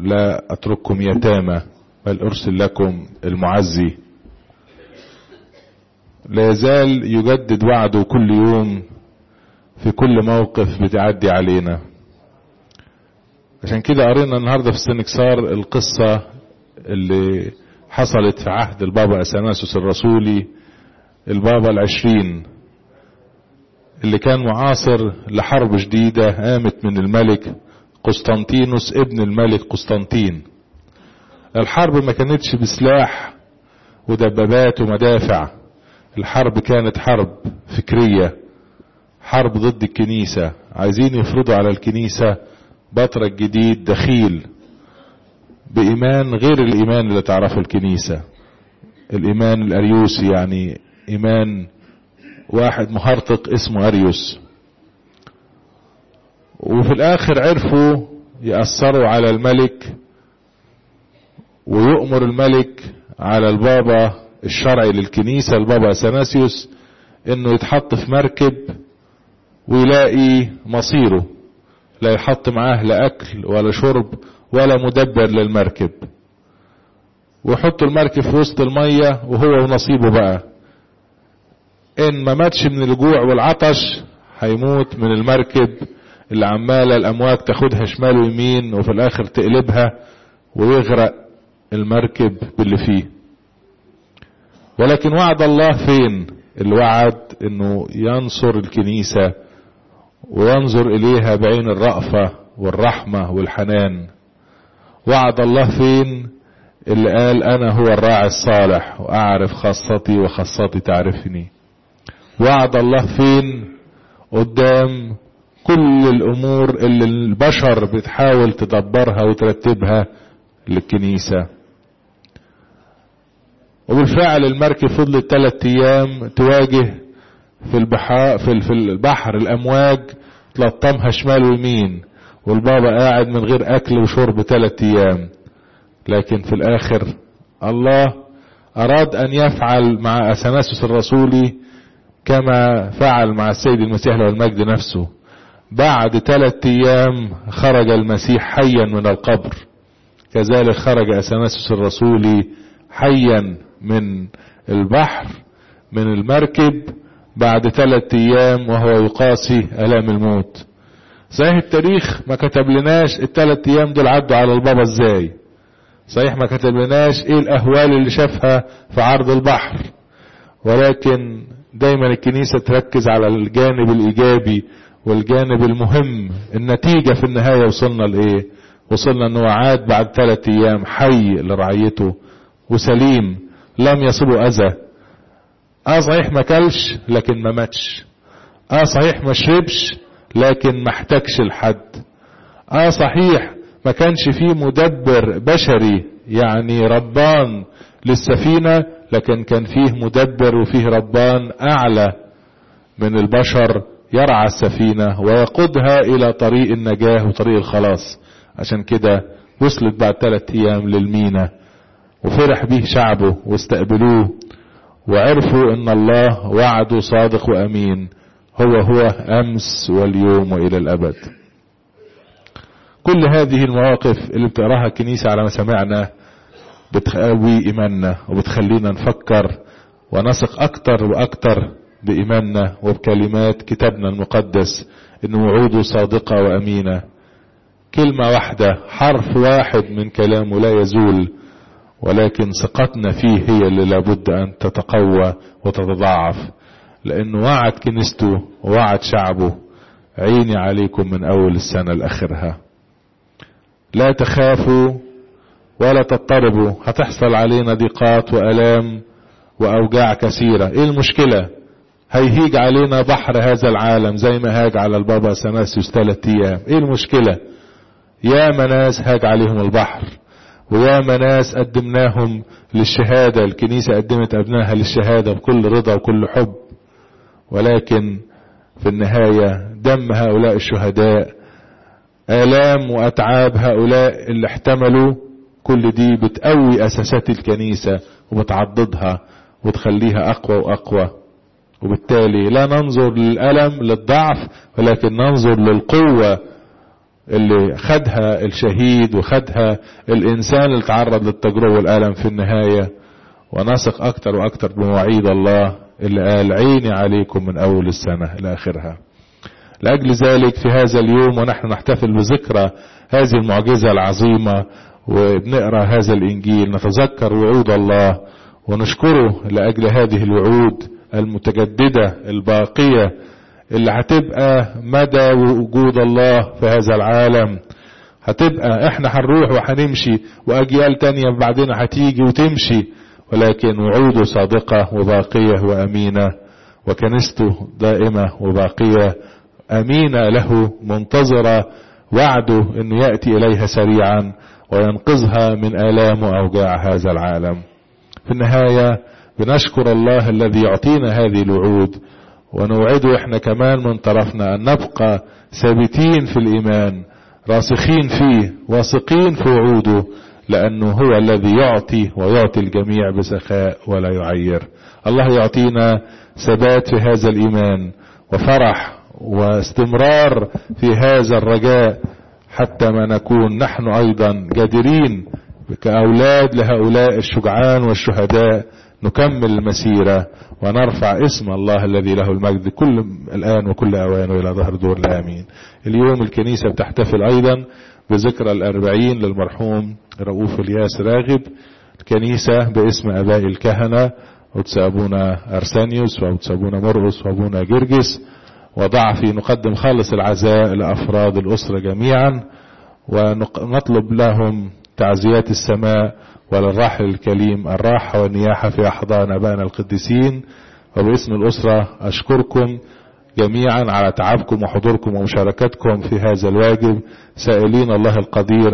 لا أترككم يتامى بل أرسل لكم المعزي لا يزال يجدد وعده كل يوم في كل موقف بتعدي علينا عشان كده قرينا النهارده في السنكسار القصة اللي حصلت في عهد البابا أثناسوس الرسولي البابا العشرين اللي كان معاصر لحرب جديدة قامت من الملك قسطنطينوس ابن الملك قسطنطين الحرب ما كانتش بسلاح ودبابات ومدافع الحرب كانت حرب فكرية حرب ضد الكنيسة عايزين يفرضوا على الكنيسة بطرك جديد دخيل بإيمان غير الإيمان اللي تعرفه الكنيسة الإيمان الأريوسي يعني إيمان واحد مهرطق اسمه أريوس وفي الآخر عرفوا يأثروا على الملك ويؤمر الملك على البابا الشرعي للكنيسة البابا أثناسيوس انه يتحط في مركب ويلاقي مصيره لا يحط معاه لا اكل ولا شرب ولا مدبر للمركب ويحطوا المركب في وسط المية وهو ونصيبه بقى ان ما ماتش من الجوع والعطش هيموت من المركب اللي عمالة الامواج تاخدها شمال ويمين وفي الاخر تقلبها ويغرق المركب باللي فيه ولكن وعد الله فين الوعد انه ينصر الكنيسة وينظر اليها بعين الرأفة والرحمة والحنان وعد الله فين اللي قال انا هو الراعي الصالح واعرف خاصتي وخاصتي تعرفني وعد الله فين قدام كل الامور اللي البشر بتحاول تدبرها وترتبها للكنيسة وبالفعل المركب فضلت ثلاث ايام تواجه في البحر في في البحر الامواج تلطمها شمال ويمين والبابا قاعد من غير اكل وشرب ثلاث ايام لكن في الاخر الله اراد ان يفعل مع اثناسوس الرسولي كما فعل مع السيد المسيح له المجد نفسه بعد ثلاث ايام خرج المسيح حيا من القبر كذلك خرج اثناسوس الرسولي حيا من البحر من المركب بعد ثلاثة ايام وهو يقاسي الام الموت صحيح التاريخ ما كتب لناش الثلاث ايام دول عدوا على البابا ازاي صحيح ما كتب لناش ايه الاهوال اللي شافها في عرض البحر ولكن دايما الكنيسة تركز على الجانب الايجابي والجانب المهم النتيجة في النهاية وصلنا لايه وصلنا انه عاد بعد ثلاثة ايام حي لرعيته وسليم لم يصبه اذى اه صحيح ما كلش لكن ما ماتش اه صحيح ما شربش لكن ما احتاجش لحد اه صحيح ما كانش فيه مدبر بشري يعني ربان للسفينة لكن كان فيه مدبر وفيه ربان اعلى من البشر يرعى السفينة ويقودها الى طريق النجاة وطريق الخلاص عشان كده وصلت بعد ثلاثة ايام للمينا وفرح به شعبه واستقبلوه وعرفوا ان الله وعده صادق وامين هو هو امس واليوم والى الابد كل هذه المواقف اللي بتقراها الكنيسة على مسامعنا بتقوي ايماننا وبتخلينا نفكر ونثق اكتر واكتر بايماننا وبكلمات كتابنا المقدس ان وعوده صادقة وامينة كلمة واحدة حرف واحد من كلامه لا يزول ولكن ثقتنا فيه هي اللي لابد ان تتقوى وتتضاعف لانه وعد كنيسته ووعد شعبه عيني عليكم من اول السنة لاخرها لا تخافوا ولا تضطربوا هتحصل علينا ضيقات والام واوجاع كثيرة ايه المشكلة هيهيج علينا بحر هذا العالم زي ما هاج على البابا سناسيوس ثلاث ايام ايه المشكلة يا ناس هاج عليهم البحر ويا ناس قدمناهم للشهادة الكنيسة قدمت ابنائها للشهادة بكل رضا وكل حب ولكن في النهاية دم هؤلاء الشهداء آلام وأتعاب هؤلاء اللي احتملوا كل دي بتقوي أساسات الكنيسة وبتعضدها وتخليها أقوى وأقوى وبالتالي لا ننظر للألم للضعف ولكن ننظر للقوة اللي خدها الشهيد وخدها الإنسان اللي تعرض للتجربة والألم في النهاية ونثق أكتر وأكتر بمواعيد الله اللي قال عيني عليكم من أول السنة إلى آخرها لأجل ذلك في هذا اليوم ونحن نحتفل بذكرى هذه المعجزة العظيمة وبنقرأ هذا الإنجيل نتذكر وعود الله ونشكره لأجل هذه الوعود المتجددة الباقية اللي هتبقى مدى وجود الله في هذا العالم هتبقى احنا هنروح وهنمشي واجيال تانية بعدين هتيجي وتمشي ولكن وعوده صادقة وباقية وامينة وكنيسته دائمة وباقية امينة له منتظرة وعده انه يأتي اليها سريعا وينقذها من آلام وأوجاع هذا العالم في النهاية بنشكر الله الذي يعطينا هذه الوعود ونوعده احنا كمان من طرفنا ان نبقى ثابتين في الايمان راسخين فيه واثقين في وعوده لانه هو الذي يعطي ويعطي الجميع بسخاء ولا يعير الله يعطينا ثبات في هذا الايمان وفرح واستمرار في هذا الرجاء حتى ما نكون نحن ايضا جادرين كاولاد لهؤلاء الشجعان والشهداء نكمل المسيرة ونرفع اسم الله الذي له المجد كل الآن وكل أوان وإلى ظهر دور الآمين اليوم الكنيسة بتحتفل أيضا بذكرى الأربعين للمرحوم رؤوف الياس راغب الكنيسة باسم أباء الكهنة قدس أبونا أرسانيوس وقدس أبونا مرقس وأبونا جرجس وضع في نقدم خالص العزاء لأفراد الأسرة جميعا ونطلب لهم تعزيات السماء وللراحل الكريم الراحة والنياحة في أحضان أبائنا القديسين وباسم الأسرة أشكركم جميعا على تعبكم وحضوركم ومشاركتكم في هذا الواجب سائلين الله القدير